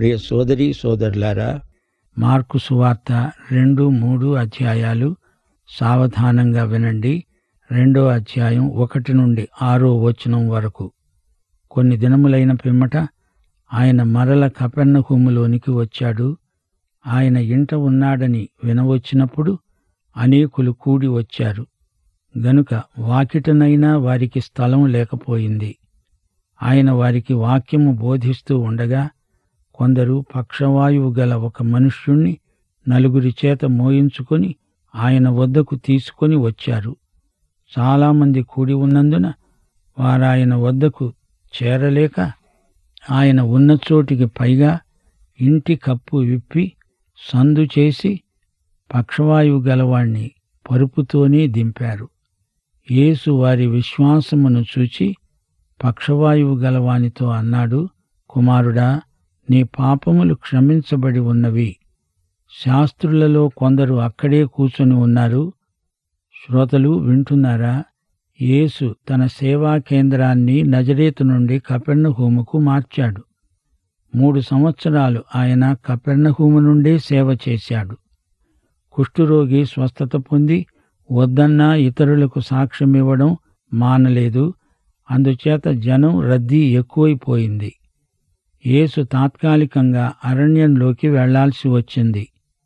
ప్రియ సోదరి సోదరులారా మార్కు సువార్త రెండు మూడు అధ్యాయాలు సావధానంగా వినండి రెండో అధ్యాయం ఒకటి నుండి ఆరో వచనం వరకు కొన్ని దినములైన పిమ్మట ఆయన మరల కపెర్నహూములోనికి వచ్చాడు ఆయన ఇంట ఉన్నాడని వినవచ్చినప్పుడు అనేకులు కూడి వచ్చారు గనుక వాకిటనైనా వారికి స్థలం లేకపోయింది ఆయన వారికి వాక్యము బోధిస్తూ ఉండగా కొందరు పక్షవాయువు గల ఒక మనుష్యుణ్ణి నలుగురి చేత మోయించుకొని ఆయన వద్దకు తీసుకొని వచ్చారు చాలామంది కూడి ఉన్నందున వారాయన వద్దకు చేరలేక ఆయన ఉన్న చోటికి పైగా ఇంటి కప్పు విప్పి సందు చేసి పక్షవాయువు గలవాణ్ణి పరుపుతోనే దింపారు యేసు వారి విశ్వాసమును చూచి పక్షవాయువు గలవానితో అన్నాడు కుమారుడా నీ పాపములు క్షమించబడి ఉన్నవి శాస్త్రులలో కొందరు అక్కడే కూర్చొని ఉన్నారు శ్రోతలు వింటున్నారా యేసు తన సేవా కేంద్రాన్ని నజరేతు నుండి కపెర్ణహూముకు మార్చాడు మూడు సంవత్సరాలు ఆయన కపెర్ణహూము నుండే సేవ చేశాడు కుష్ఠురోగి స్వస్థత పొంది వద్దన్నా ఇతరులకు సాక్ష్యమివ్వడం మానలేదు అందుచేత జనం రద్దీ ఎక్కువైపోయింది యేసు తాత్కాలికంగా అరణ్యంలోకి వెళ్లాల్సి వచ్చింది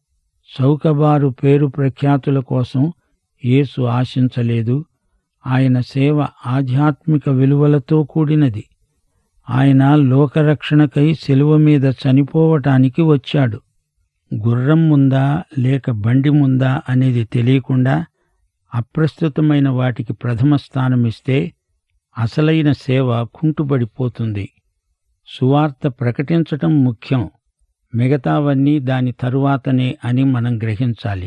చౌకబారు పేరు ప్రఖ్యాతుల కోసం యేసు ఆశించలేదు ఆయన సేవ ఆధ్యాత్మిక విలువలతో కూడినది ఆయన లోకరక్షణకై శిలువ మీద చనిపోవటానికి వచ్చాడు గుర్రం ముందా లేక బండి ముందా అనేది తెలియకుండా అప్రస్తుతమైన వాటికి ప్రథమ స్థానమిస్తే అసలైన సేవ కుంటుబడిపోతుంది సువార్త ప్రకటించటం ముఖ్యం మిగతావన్నీ దాని తరువాతనే అని మనం గ్రహించాలి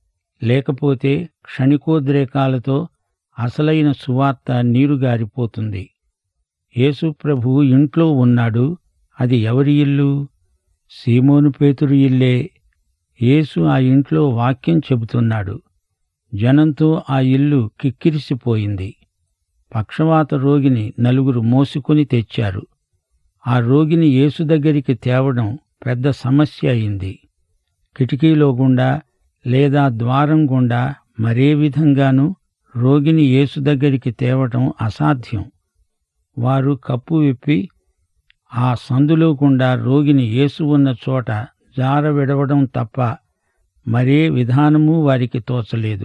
లేకపోతే క్షణికోద్రేకాలతో అసలైన సువార్త నీరుగారిపోతుంది యేసు ప్రభు ఇంట్లో ఉన్నాడు అది ఎవరి ఇల్లు సీమోను పేతురు ఇల్లే యేసు ఆ ఇంట్లో వాక్యం చెబుతున్నాడు జనంతో ఆ ఇల్లు కిక్కిరిసిపోయింది పక్షవాత రోగిని నలుగురు మోసుకొని తెచ్చారు ఆ రోగిని యేసు దగ్గరికి తేవడం పెద్ద సమస్య అయింది కిటికీలో గుండా లేదా ద్వారం గుండా మరే విధంగానూ రోగిని యేసు దగ్గరికి తేవటం అసాధ్యం వారు కప్పు విప్పి ఆ సందులో గుండా రోగిని యేసు ఉన్న చోట జార విడవడం తప్ప మరే విధానము వారికి తోచలేదు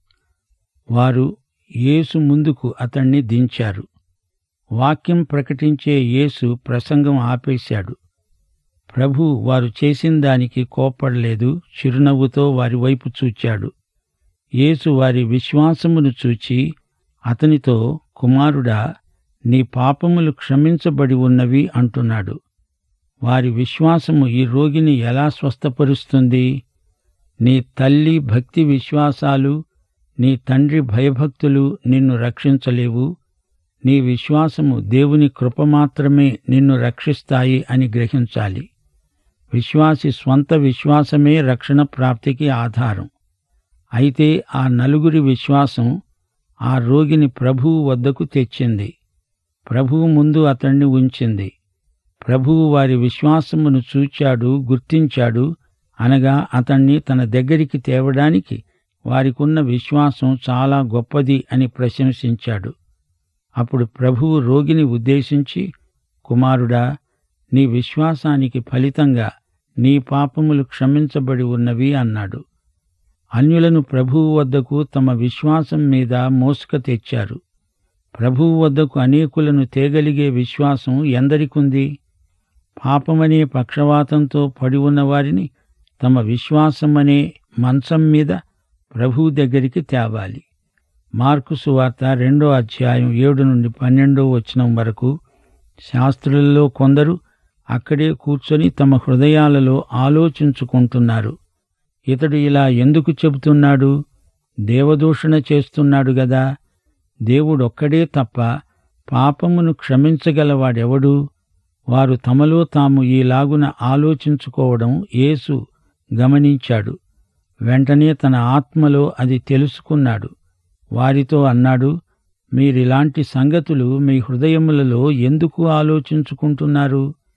వారు యేసు ముందుకు అతణ్ణి దించారు వాక్యం ప్రకటించే యేసు ప్రసంగం ఆపేశాడు ప్రభు వారు చేసిన దానికి కోప్పడలేదు చిరునవ్వుతో వారి వైపు చూచాడు యేసు వారి విశ్వాసమును చూచి అతనితో కుమారుడా నీ పాపములు క్షమించబడి ఉన్నవి అంటున్నాడు వారి విశ్వాసము ఈ రోగిని ఎలా స్వస్థపరుస్తుంది నీ తల్లి భక్తి విశ్వాసాలు నీ తండ్రి భయభక్తులు నిన్ను రక్షించలేవు నీ విశ్వాసము దేవుని కృప మాత్రమే నిన్ను రక్షిస్తాయి అని గ్రహించాలి విశ్వాసి స్వంత విశ్వాసమే రక్షణ ప్రాప్తికి ఆధారం అయితే ఆ నలుగురి విశ్వాసం ఆ రోగిని ప్రభువు వద్దకు తెచ్చింది ప్రభువు ముందు అతణ్ణి ఉంచింది ప్రభువు వారి విశ్వాసమును చూచాడు గుర్తించాడు అనగా అతణ్ణి తన దగ్గరికి తేవడానికి వారికున్న విశ్వాసం చాలా గొప్పది అని ప్రశంసించాడు అప్పుడు ప్రభువు రోగిని ఉద్దేశించి కుమారుడా నీ విశ్వాసానికి ఫలితంగా నీ పాపములు క్షమించబడి ఉన్నవి అన్నాడు అన్యులను ప్రభువు వద్దకు తమ విశ్వాసం మీద మోసుక తెచ్చారు ప్రభువు వద్దకు అనేకులను తేగలిగే విశ్వాసం ఎందరికుంది పాపమనే పక్షవాతంతో పడి ఉన్న వారిని తమ విశ్వాసమనే మంచం మీద ప్రభువు దగ్గరికి తేవాలి మార్కు సువార్త రెండో అధ్యాయం ఏడు నుండి పన్నెండో వచనం వరకు శాస్త్రులలో కొందరు అక్కడే కూర్చొని తమ హృదయాలలో ఆలోచించుకుంటున్నారు ఇతడు ఇలా ఎందుకు చెబుతున్నాడు దేవదూషణ చేస్తున్నాడు గదా దేవుడొక్కడే తప్ప పాపమును క్షమించగలవాడెవడు వారు తమలో తాము ఈలాగున ఆలోచించుకోవడం యేసు గమనించాడు వెంటనే తన ఆత్మలో అది తెలుసుకున్నాడు వారితో అన్నాడు మీరిలాంటి సంగతులు మీ హృదయములలో ఎందుకు ఆలోచించుకుంటున్నారు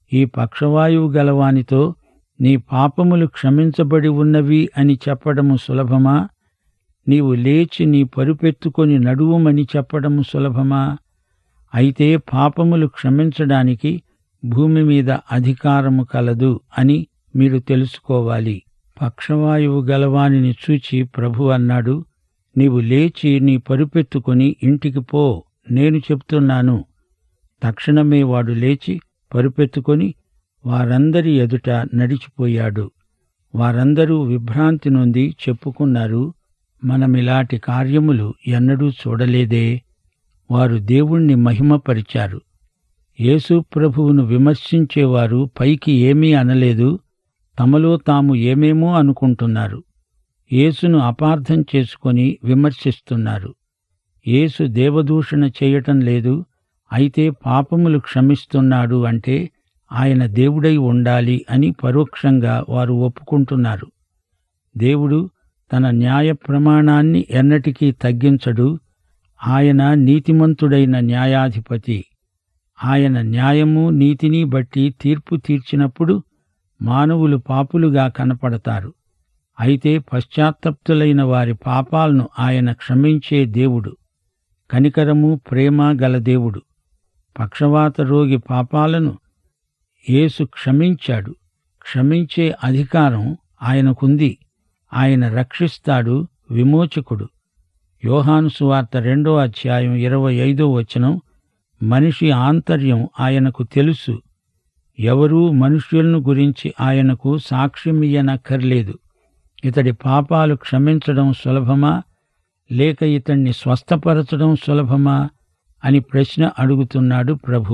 ఈ పక్షవాయువు గలవానితో నీ పాపములు క్షమించబడి ఉన్నవి అని చెప్పడము సులభమా నీవు లేచి నీ పరుపెత్తుకొని నడువుమని చెప్పడము సులభమా అయితే పాపములు క్షమించడానికి భూమి మీద అధికారము కలదు అని మీరు తెలుసుకోవాలి పక్షవాయువు గలవానిని చూచి ప్రభు అన్నాడు నీవు లేచి నీ పరుపెత్తుకొని ఇంటికి పో నేను చెప్తున్నాను తక్షణమే వాడు లేచి పరుపెత్తుకొని వారందరి ఎదుట నడిచిపోయాడు వారందరూ విభ్రాంతి నొంది చెప్పుకున్నారు మనమిలాంటి కార్యములు ఎన్నడూ చూడలేదే వారు దేవుణ్ణి మహిమపరిచారు యేసు ప్రభువును విమర్శించేవారు పైకి ఏమీ అనలేదు తమలో తాము ఏమేమో అనుకుంటున్నారు యేసును అపార్థం చేసుకొని విమర్శిస్తున్నారు యేసు దేవదూషణ చేయటం లేదు అయితే పాపములు క్షమిస్తున్నాడు అంటే ఆయన దేవుడై ఉండాలి అని పరోక్షంగా వారు ఒప్పుకుంటున్నారు దేవుడు తన న్యాయ ప్రమాణాన్ని ఎన్నటికీ తగ్గించడు ఆయన నీతిమంతుడైన న్యాయాధిపతి ఆయన న్యాయము నీతిని బట్టి తీర్పు తీర్చినప్పుడు మానవులు పాపులుగా కనపడతారు అయితే పశ్చాత్తప్తులైన వారి పాపాలను ఆయన క్షమించే దేవుడు కనికరము ప్రేమ గల దేవుడు పక్షవాత రోగి పాపాలను యేసు క్షమించాడు క్షమించే అధికారం ఆయనకుంది ఆయన రక్షిస్తాడు విమోచకుడు యోహాను సువార్త రెండో అధ్యాయం ఇరవై ఐదో వచనం మనిషి ఆంతర్యం ఆయనకు తెలుసు ఎవరూ మనుష్యులను గురించి ఆయనకు సాక్ష్యమియ్యనక్కర్లేదు ఇతడి పాపాలు క్షమించడం సులభమా లేక ఇతణ్ణి స్వస్థపరచడం సులభమా అని ప్రశ్న అడుగుతున్నాడు ప్రభు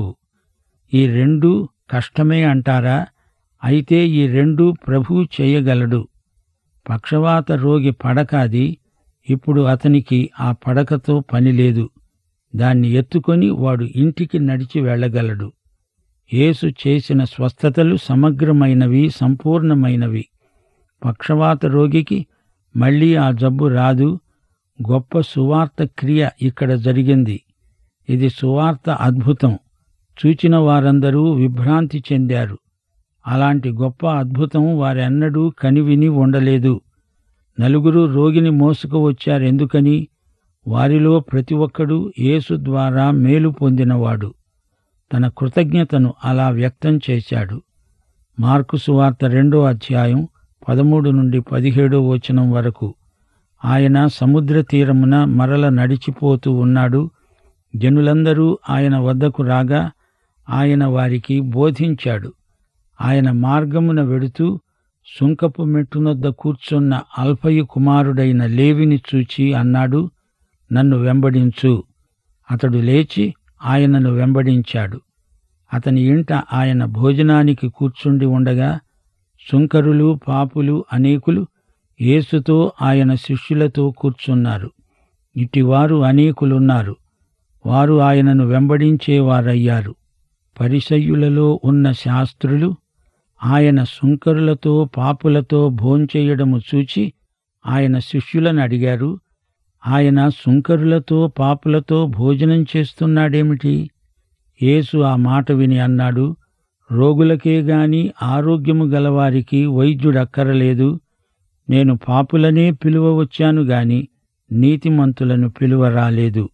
ఈ రెండు కష్టమే అంటారా అయితే ఈ రెండు ప్రభు చేయగలడు పక్షవాత రోగి పడకాది ఇప్పుడు అతనికి ఆ పడకతో పని లేదు దాన్ని ఎత్తుకొని వాడు ఇంటికి నడిచి వెళ్ళగలడు యేసు చేసిన స్వస్థతలు సమగ్రమైనవి సంపూర్ణమైనవి పక్షవాత రోగికి మళ్ళీ ఆ జబ్బు రాదు గొప్ప సువార్త క్రియ ఇక్కడ జరిగింది ఇది సువార్త అద్భుతం చూచిన వారందరూ విభ్రాంతి చెందారు అలాంటి గొప్ప అద్భుతం వారెన్నడూ కనివిని ఉండలేదు నలుగురు రోగిని మోసుకు వచ్చారెందుకని వారిలో ప్రతి ఒక్కడూ యేసు ద్వారా మేలు పొందినవాడు తన కృతజ్ఞతను అలా వ్యక్తం చేశాడు మార్కు సువార్త రెండో అధ్యాయం పదమూడు నుండి పదిహేడో వచనం వరకు ఆయన సముద్ర తీరమున మరల నడిచిపోతూ ఉన్నాడు జనులందరూ ఆయన వద్దకు రాగా ఆయన వారికి బోధించాడు ఆయన మార్గమున వెడుతూ సుంకపు మెట్టునొద్ద కూర్చున్న అల్పయు కుమారుడైన లేవిని చూచి అన్నాడు నన్ను వెంబడించు అతడు లేచి ఆయనను వెంబడించాడు అతని ఇంట ఆయన భోజనానికి కూర్చుండి ఉండగా సుంకరులు పాపులు అనేకులు యేసుతో ఆయన శిష్యులతో కూర్చున్నారు ఇటివారు అనేకులున్నారు వారు ఆయనను వెంబడించేవారయ్యారు పరిసయ్యులలో ఉన్న శాస్త్రులు ఆయన సుంకరులతో పాపులతో భోంచేయడము చూచి ఆయన శిష్యులను అడిగారు ఆయన సుంకరులతో పాపులతో భోజనం చేస్తున్నాడేమిటి యేసు ఆ మాట విని అన్నాడు రోగులకే గాని ఆరోగ్యము గలవారికి వైద్యుడక్కరలేదు నేను పాపులనే పిలువ వచ్చాను గాని నీతిమంతులను పిలువ రాలేదు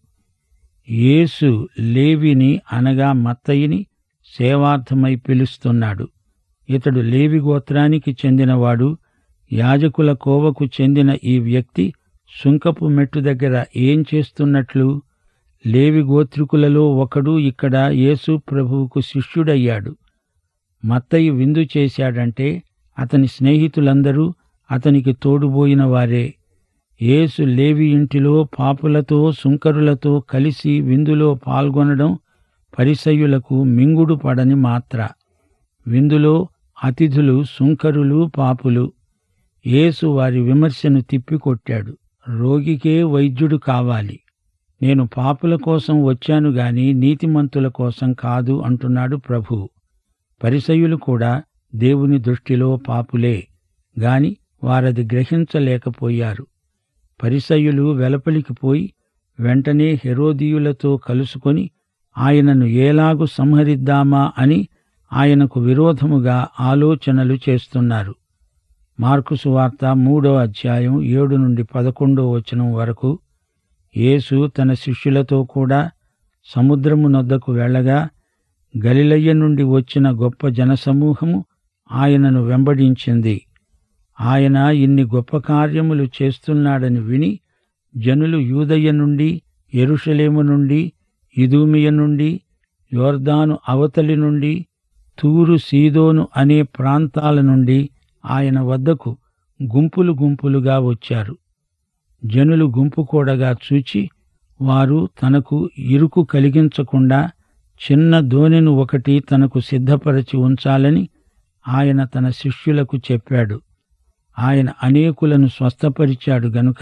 యేసు లేవిని అనగా మత్తయిని సేవార్థమై పిలుస్తున్నాడు ఇతడు లేవి గోత్రానికి చెందినవాడు యాజకుల కోవకు చెందిన ఈ వ్యక్తి సుంకపు మెట్టు దగ్గర ఏం చేస్తున్నట్లు లేవి గోత్రికులలో ఒకడు ఇక్కడ యేసు ప్రభువుకు శిష్యుడయ్యాడు మత్తయి విందు చేశాడంటే అతని స్నేహితులందరూ అతనికి తోడుబోయిన వారే యేసు లేవి ఇంటిలో పాపులతో సుంకరులతో కలిసి విందులో పాల్గొనడం పరిసయ్యులకు మింగుడు పడని మాత్ర విందులో అతిథులు సుంకరులు పాపులు యేసు వారి విమర్శను తిప్పికొట్టాడు రోగికే వైద్యుడు కావాలి నేను పాపుల కోసం వచ్చాను గాని నీతిమంతుల కోసం కాదు అంటున్నాడు ప్రభు పరిసయులు కూడా దేవుని దృష్టిలో పాపులే గాని వారది గ్రహించలేకపోయారు పరిసయులు వెలపలికి పోయి వెంటనే హెరోదీయులతో కలుసుకొని ఆయనను ఏలాగు సంహరిద్దామా అని ఆయనకు విరోధముగా ఆలోచనలు చేస్తున్నారు మార్కు సువార్త మూడో అధ్యాయం ఏడు నుండి పదకొండో వచనం వరకు యేసు తన శిష్యులతో కూడా సముద్రము నొద్దకు వెళ్ళగా గలిలయ్య నుండి వచ్చిన గొప్ప జనసమూహము ఆయనను వెంబడించింది ఆయన ఇన్ని గొప్ప కార్యములు చేస్తున్నాడని విని జనులు యూదయ్య నుండి ఎరుషలేము నుండి ఇదూమియ నుండి యోర్దాను అవతలి నుండి తూరు సీదోను అనే ప్రాంతాల నుండి ఆయన వద్దకు గుంపులు గుంపులుగా వచ్చారు జనులు గుంపు కూడగా చూచి వారు తనకు ఇరుకు కలిగించకుండా చిన్న దోణెను ఒకటి తనకు సిద్ధపరచి ఉంచాలని ఆయన తన శిష్యులకు చెప్పాడు ఆయన అనేకులను స్వస్థపరిచాడు గనుక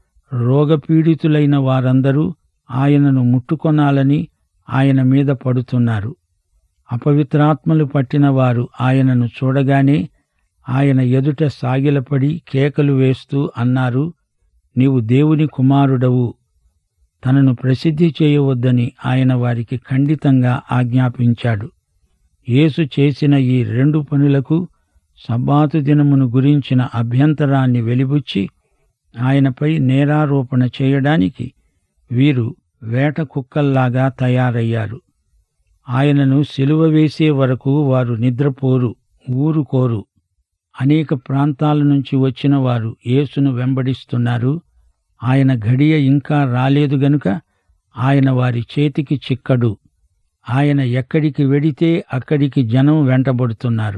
రోగపీడితులైన వారందరూ ఆయనను ముట్టుకొనాలని ఆయన మీద పడుతున్నారు అపవిత్రాత్మలు పట్టిన వారు ఆయనను చూడగానే ఆయన ఎదుట సాగిలపడి కేకలు వేస్తూ అన్నారు నీవు దేవుని కుమారుడవు తనను ప్రసిద్ధి చేయవద్దని ఆయన వారికి ఖండితంగా ఆజ్ఞాపించాడు యేసు చేసిన ఈ రెండు పనులకు సబ్బాతు దినమును గురించిన అభ్యంతరాన్ని వెలిబుచ్చి ఆయనపై నేరారోపణ చేయడానికి వీరు వేట కుక్కల్లాగా తయారయ్యారు ఆయనను సిలువ వేసే వరకు వారు నిద్రపోరు ఊరుకోరు అనేక ప్రాంతాల నుంచి వచ్చిన వారు యేసును వెంబడిస్తున్నారు ఆయన ఘడియ ఇంకా రాలేదు గనుక ఆయన వారి చేతికి చిక్కడు ఆయన ఎక్కడికి వెడితే అక్కడికి జనం వెంటబడుతున్నారు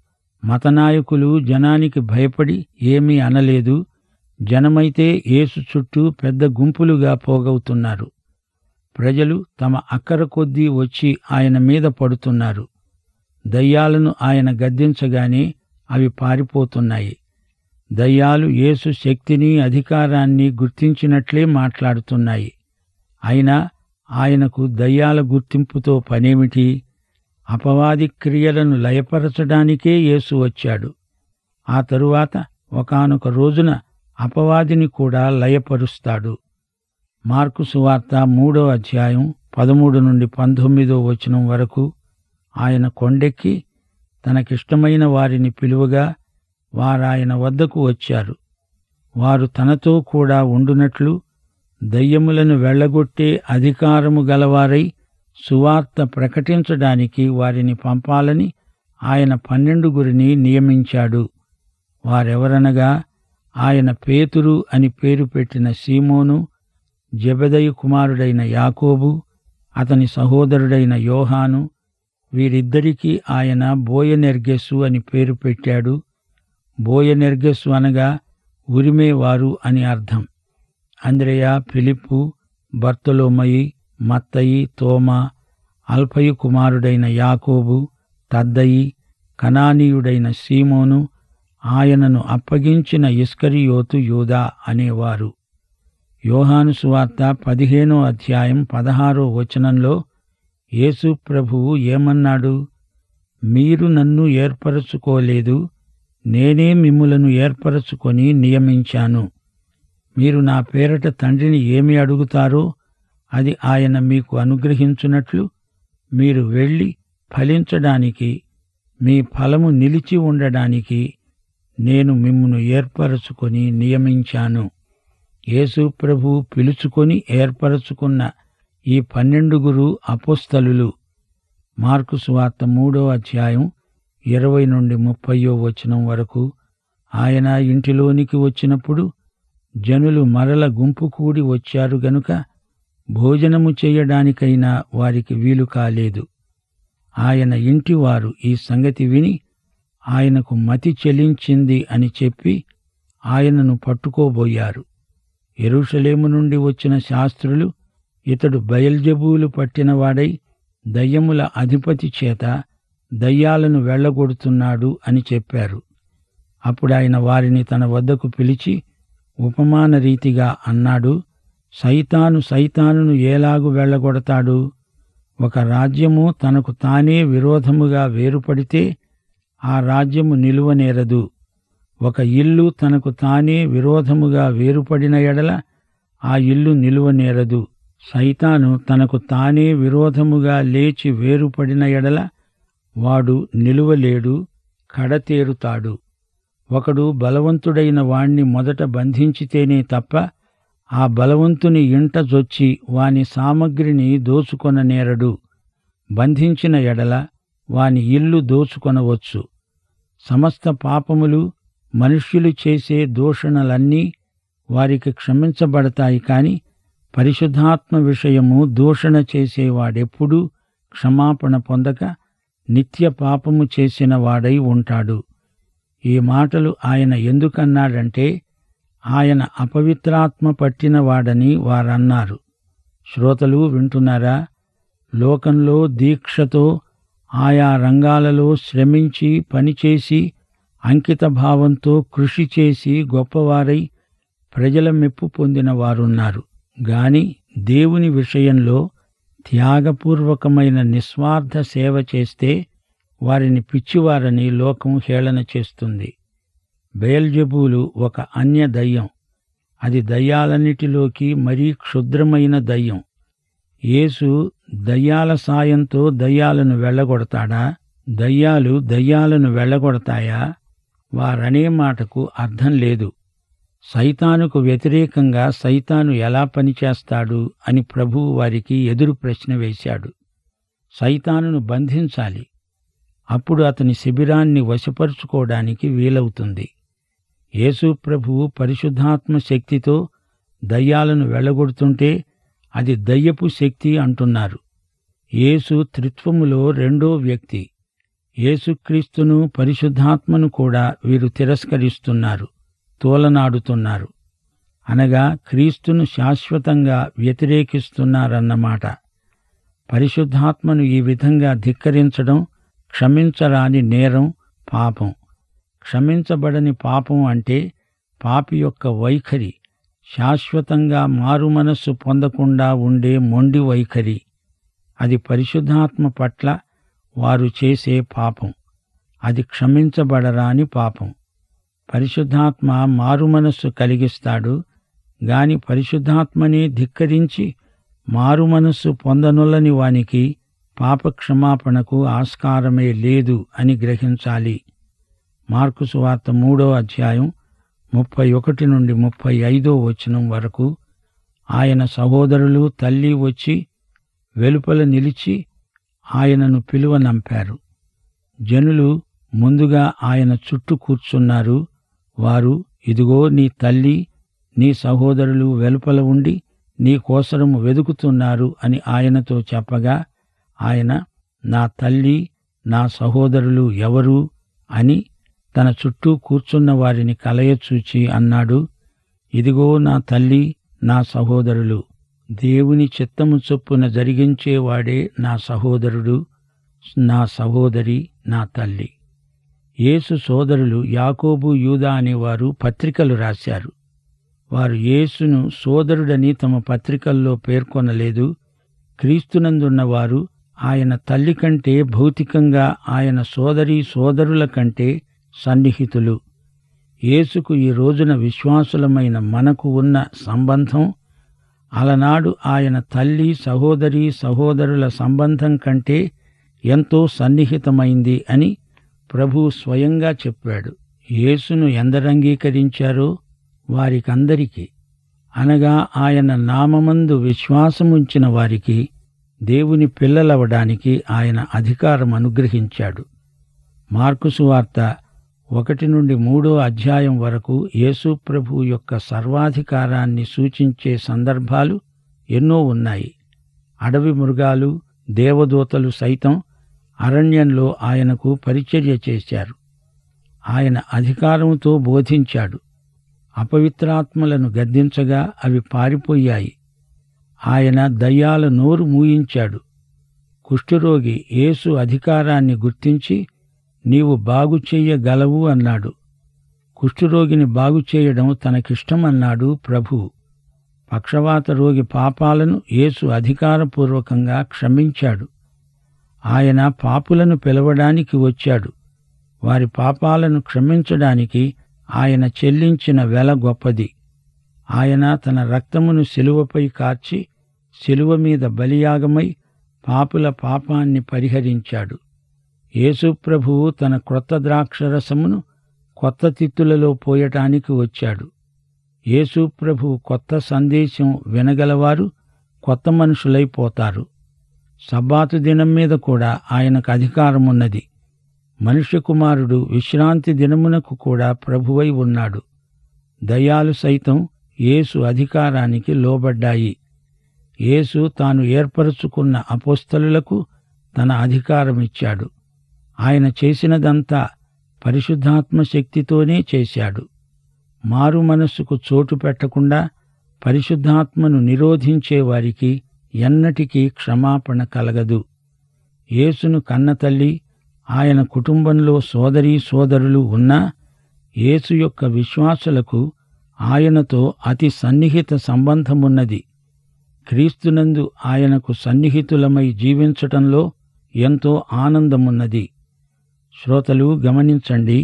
మతనాయకులు జనానికి భయపడి ఏమీ అనలేదు జనమైతే యేసు చుట్టూ పెద్ద గుంపులుగా పోగవుతున్నారు ప్రజలు తమ అక్కర కొద్దీ వచ్చి ఆయన మీద పడుతున్నారు దయ్యాలను ఆయన గద్దించగానే అవి పారిపోతున్నాయి దయ్యాలు యేసు శక్తిని అధికారాన్ని గుర్తించినట్లే మాట్లాడుతున్నాయి అయినా ఆయనకు దయ్యాల గుర్తింపుతో పనేమిటి అపవాది క్రియలను లయపరచడానికే యేసు వచ్చాడు ఆ తరువాత ఒకానొక రోజున అపవాదిని కూడా లయపరుస్తాడు మార్కు సువార్త మూడో అధ్యాయం పదమూడు నుండి పంతొమ్మిదో వచనం వరకు ఆయన కొండెక్కి తనకిష్టమైన వారిని పిలువగా వారాయన వద్దకు వచ్చారు వారు తనతో కూడా ఉండునట్లు దయ్యములను వెళ్ళగొట్టే అధికారము గలవారై సువార్త ప్రకటించడానికి వారిని పంపాలని ఆయన పన్నెండుగురిని నియమించాడు వారెవరనగా ఆయన పేతురు అని పేరు పెట్టిన సీమోను జబెదయి కుమారుడైన యాకోబు అతని సహోదరుడైన యోహాను వీరిద్దరికీ ఆయన బోయనెర్గెస్సు అని పేరు పెట్టాడు బోయనెర్గెస్సు అనగా ఉరిమేవారు అని అర్థం అంద్రేయ ఫిలిప్పు బర్తలోమయి మత్తయి తోమా అల్పయు కుమారుడైన యాకోబు తద్దయి కనానీయుడైన సీమోను ఆయనను అప్పగించిన ఇస్కరియోతు యూదా అనేవారు యోహాను సువార్త పదిహేనో అధ్యాయం పదహారో వచనంలో యేసు ప్రభువు ఏమన్నాడు మీరు నన్ను ఏర్పరచుకోలేదు నేనే మిమ్ములను ఏర్పరచుకొని నియమించాను మీరు నా పేరట తండ్రిని ఏమి అడుగుతారో అది ఆయన మీకు అనుగ్రహించున్నట్లు మీరు వెళ్ళి ఫలించడానికి మీ ఫలము నిలిచి ఉండడానికి నేను మిమ్మును ఏర్పరచుకొని నియమించాను యేసు ప్రభు పిలుచుకొని ఏర్పరచుకున్న ఈ పన్నెండుగురు అపోస్తలులు మార్కు సువార్త మూడో అధ్యాయం ఇరవై నుండి ముప్పయో వచనం వరకు ఆయన ఇంటిలోనికి వచ్చినప్పుడు జనులు మరల గుంపు కూడి వచ్చారు గనుక భోజనము చేయడానికైనా వారికి వీలు కాలేదు ఆయన ఇంటివారు ఈ సంగతి విని ఆయనకు మతి చెలించింది అని చెప్పి ఆయనను పట్టుకోబోయారు ఎరుషలేము నుండి వచ్చిన శాస్త్రులు ఇతడు బయల్జబూలు పట్టినవాడై దయ్యముల అధిపతి చేత దయ్యాలను వెళ్ళగొడుతున్నాడు అని చెప్పారు అప్పుడు ఆయన వారిని తన వద్దకు పిలిచి ఉపమాన రీతిగా అన్నాడు సైతాను సైతానును ఏలాగు వెళ్ళగొడతాడు ఒక రాజ్యము తనకు తానే విరోధముగా వేరుపడితే ఆ రాజ్యము నిలువనేరదు ఒక ఇల్లు తనకు తానే విరోధముగా వేరుపడిన ఎడల ఆ ఇల్లు నిలువనేరదు సైతాను తనకు తానే విరోధముగా లేచి వేరుపడిన ఎడల వాడు నిలువలేడు కడతేరుతాడు ఒకడు బలవంతుడైన వాణ్ణి మొదట బంధించితేనే తప్ప ఆ బలవంతుని ఇంట జొచ్చి వాని సామగ్రిని దోచుకొననేరడు బంధించిన ఎడల వాని ఇల్లు దోచుకొనవచ్చు సమస్త పాపములు మనుష్యులు చేసే దూషణలన్నీ వారికి క్షమించబడతాయి కాని పరిశుద్ధాత్మ విషయము దూషణ చేసేవాడెప్పుడూ క్షమాపణ పొందక నిత్య పాపము చేసిన వాడై ఉంటాడు ఈ మాటలు ఆయన ఎందుకన్నాడంటే ఆయన అపవిత్రాత్మ పట్టినవాడని వారన్నారు శ్రోతలు వింటున్నారా లోకంలో దీక్షతో ఆయా రంగాలలో శ్రమించి పనిచేసి అంకిత భావంతో కృషి చేసి గొప్పవారై ప్రజల మెప్పు పొందిన వారున్నారు గాని దేవుని విషయంలో త్యాగపూర్వకమైన నిస్వార్థ సేవ చేస్తే వారిని పిచ్చివారని లోకం హేళన చేస్తుంది బయల్జబూలు ఒక అన్య దయ్యం అది దయ్యాలన్నిటిలోకి మరీ క్షుద్రమైన దయ్యం యేసు దయ్యాల సాయంతో దయ్యాలను వెళ్ళగొడతాడా దయ్యాలు దయ్యాలను వెళ్ళగొడతాయా వారనే మాటకు అర్థం లేదు సైతానుకు వ్యతిరేకంగా సైతాను ఎలా పనిచేస్తాడు అని ప్రభువు వారికి ఎదురు ప్రశ్న వేశాడు సైతానును బంధించాలి అప్పుడు అతని శిబిరాన్ని వశపరుచుకోవడానికి వీలవుతుంది యేసు ప్రభువు పరిశుద్ధాత్మ శక్తితో దయ్యాలను వెళ్ళగొడుతుంటే అది దయ్యపు శక్తి అంటున్నారు యేసు త్రిత్వములో రెండో వ్యక్తి యేసుక్రీస్తును పరిశుద్ధాత్మను కూడా వీరు తిరస్కరిస్తున్నారు తోలనాడుతున్నారు అనగా క్రీస్తును శాశ్వతంగా వ్యతిరేకిస్తున్నారన్నమాట పరిశుద్ధాత్మను ఈ విధంగా ధిక్కరించడం క్షమించరాని నేరం పాపం క్షమించబడని పాపం అంటే పాపి యొక్క వైఖరి శాశ్వతంగా మారుమనస్సు పొందకుండా ఉండే మొండి వైఖరి అది పరిశుద్ధాత్మ పట్ల వారు చేసే పాపం అది క్షమించబడరాని పాపం పరిశుద్ధాత్మ మారుమనస్సు కలిగిస్తాడు గాని పరిశుద్ధాత్మనే ధిక్కరించి మారుమనస్సు పొందనులని వానికి పాపక్షమాపణకు ఆస్కారమే లేదు అని గ్రహించాలి మార్కు సువార్త మూడో అధ్యాయం ముప్పై ఒకటి నుండి ముప్పై ఐదో వచనం వరకు ఆయన సహోదరులు తల్లి వచ్చి వెలుపల నిలిచి ఆయనను పిలువనంపారు జనులు ముందుగా ఆయన చుట్టూ కూర్చున్నారు వారు ఇదిగో నీ తల్లి నీ సహోదరులు వెలుపల ఉండి నీ కోసరము వెదుకుతున్నారు అని ఆయనతో చెప్పగా ఆయన నా తల్లి నా సహోదరులు ఎవరు అని తన చుట్టూ కూర్చున్న వారిని కలయచూచి అన్నాడు ఇదిగో నా తల్లి నా సహోదరులు దేవుని చిత్తము చొప్పున జరిగించేవాడే నా సహోదరుడు నా సహోదరి నా తల్లి యేసు సోదరులు యాకోబు యూదా అనేవారు పత్రికలు రాశారు వారు యేసును సోదరుడని తమ పత్రికల్లో పేర్కొనలేదు క్రీస్తునందున్నవారు ఆయన తల్లి కంటే భౌతికంగా ఆయన సోదరి సోదరుల కంటే సన్నిహితులు యేసుకు ఈ రోజున విశ్వాసులమైన మనకు ఉన్న సంబంధం అలనాడు ఆయన తల్లి సహోదరి సహోదరుల సంబంధం కంటే ఎంతో సన్నిహితమైంది అని ప్రభు స్వయంగా చెప్పాడు యేసును ఎందరంగీకరించారో వారికందరికీ అనగా ఆయన నామమందు విశ్వాసముంచిన వారికి దేవుని పిల్లలవడానికి ఆయన అధికారం అనుగ్రహించాడు మార్కుసు వార్త ఒకటి నుండి మూడో అధ్యాయం వరకు యేసు ప్రభు యొక్క సర్వాధికారాన్ని సూచించే సందర్భాలు ఎన్నో ఉన్నాయి అడవి మృగాలు దేవదూతలు సైతం అరణ్యంలో ఆయనకు పరిచర్య చేశారు ఆయన అధికారంతో బోధించాడు అపవిత్రాత్మలను గద్దించగా అవి పారిపోయాయి ఆయన దయ్యాల నోరు మూయించాడు కుష్ఠరోగి యేసు అధికారాన్ని గుర్తించి నీవు బాగు చెయ్యగలవు అన్నాడు కుష్ఠరోగిని బాగు చేయడం తనకిష్టమన్నాడు ప్రభు పక్షవాత రోగి పాపాలను యేసు అధికారపూర్వకంగా క్షమించాడు ఆయన పాపులను పిలవడానికి వచ్చాడు వారి పాపాలను క్షమించడానికి ఆయన చెల్లించిన వెల గొప్పది ఆయన తన రక్తమును శిలువపై కార్చి శిలువ మీద బలియాగమై పాపుల పాపాన్ని పరిహరించాడు యేసు ప్రభువు తన క్రొత్త ద్రాక్షరసమును కొత్త తిత్తులలో పోయటానికి వచ్చాడు యేసు ప్రభువు కొత్త సందేశం వినగలవారు కొత్త మనుషులైపోతారు సబ్బాతు దినం మీద కూడా ఆయనకు అధికారమున్నది మనుష్య కుమారుడు విశ్రాంతి దినమునకు కూడా ప్రభువై ఉన్నాడు దయాలు సైతం యేసు అధికారానికి లోబడ్డాయి యేసు తాను ఏర్పరచుకున్న అపోస్తలులకు తన అధికారమిచ్చాడు ఆయన చేసినదంతా పరిశుద్ధాత్మ శక్తితోనే చేశాడు మారు మనస్సుకు చోటు పెట్టకుండా పరిశుద్ధాత్మను నిరోధించే వారికి ఎన్నటికీ క్షమాపణ కలగదు యేసును కన్నతల్లి ఆయన కుటుంబంలో సోదరీ సోదరులు ఉన్నా యేసు యొక్క విశ్వాసులకు ఆయనతో అతి సన్నిహిత సంబంధమున్నది క్రీస్తునందు ఆయనకు సన్నిహితులమై జీవించటంలో ఎంతో ఆనందమున్నది శ్రోతలు గమనించండి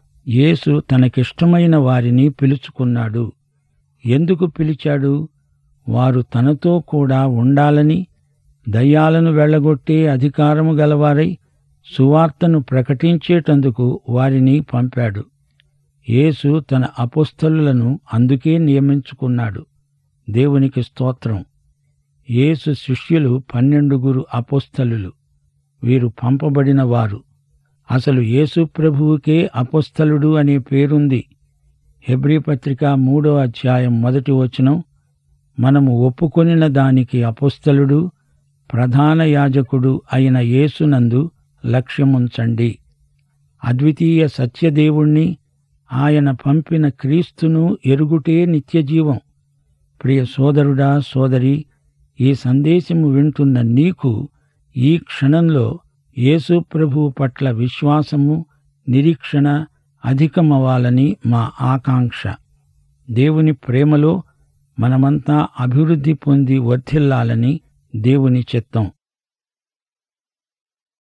యేసు తనకిష్టమైన వారిని పిలుచుకున్నాడు ఎందుకు పిలిచాడు వారు తనతో కూడా ఉండాలని దయ్యాలను వెళ్ళగొట్టే అధికారము గలవారై సువార్తను ప్రకటించేటందుకు వారిని పంపాడు యేసు తన అపోస్తలులను అందుకే నియమించుకున్నాడు దేవునికి స్తోత్రం యేసు శిష్యులు పన్నెండుగురు అపోస్తలులు వీరు పంపబడిన వారు అసలు యేసు ప్రభువుకే అపోస్తలుడు అనే పేరుంది హెబ్రీ పత్రిక మూడో అధ్యాయం మొదటి వచనం మనము ఒప్పుకొనిన దానికి అపోస్తలుడు ప్రధాన యాజకుడు అయిన యేసునందు లక్ష్యముంచండి అద్వితీయ సత్యదేవుణ్ణి ఆయన పంపిన క్రీస్తును ఎరుగుటే నిత్యజీవం ప్రియ సోదరుడా సోదరి ఈ సందేశము వింటున్న నీకు ఈ క్షణంలో యేసు ప్రభువు పట్ల విశ్వాసము నిరీక్షణ అధికమవ్వాలని మా ఆకాంక్ష దేవుని ప్రేమలో మనమంతా అభివృద్ధి పొంది వర్ధిల్లాలని దేవుని చిత్తం